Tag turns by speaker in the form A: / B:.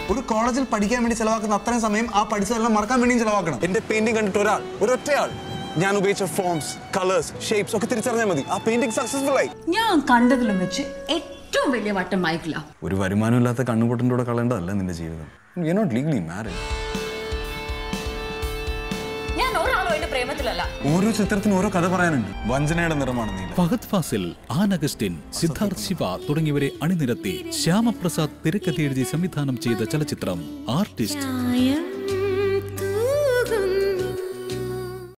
A: ഒരു കോളേജിൽ പഠിക്കാൻ വേണ്ടി ചെലവാക്കുന്ന അത്രയും സമയം ആ പഠിച്ചതെല്ലാം മറക്കാൻ വേണ്ടിയും ചെലവാക്കണം
B: എന്റെ പെയിന്റിംഗ് കണ്ടിട്ട് ഒരാൾ ഒരൊറ്റയാൾ ഞാൻ ഉപയോഗിച്ച ഫോംസ് കളേഴ്സ് ഷേപ്സ് ഒക്കെ തിരിച്ചറിഞ്ഞാൽ മതി ആ പെയിന്റിംഗ് സക്സസ്ഫുൾ ആയി
C: ഞാൻ കണ്ടതിലും വെച്ച് ഏറ്റവും വലിയ വട്ടം മൈക്കില
B: ഒരു വരുമാനമില്ലാത്ത കണ്ണുപൊട്ടിൻ്റെ കൂടെ കളയേണ്ടതല്ല നിന്റെ ജീവിതം യു നോട്ട് ലീഗലി മാരീഡ്
C: ഞാൻ ഒരാളുമായിട്ട് പ്രേമത്തിലല്ല
B: ഓരോ ചിത്രത്തിനും ഓരോ കഥ പറയാനുണ്ട് വഞ്ചനയുടെ നിറമാണ് നീല
D: ഫഹദ് ഫാസിൽ ആൻ അഗസ്റ്റിൻ സിദ്ധാർത്ഥ് ശിവ തുടങ്ങിയവരെ അണിനിരത്തി ശ്യാമപ്രസാദ് തിരക്കഥ എഴുതി സംവിധാനം ചെയ്ത ചലച്ചിത്രം ആർട്ടിസ്റ്റ്
E: ചായം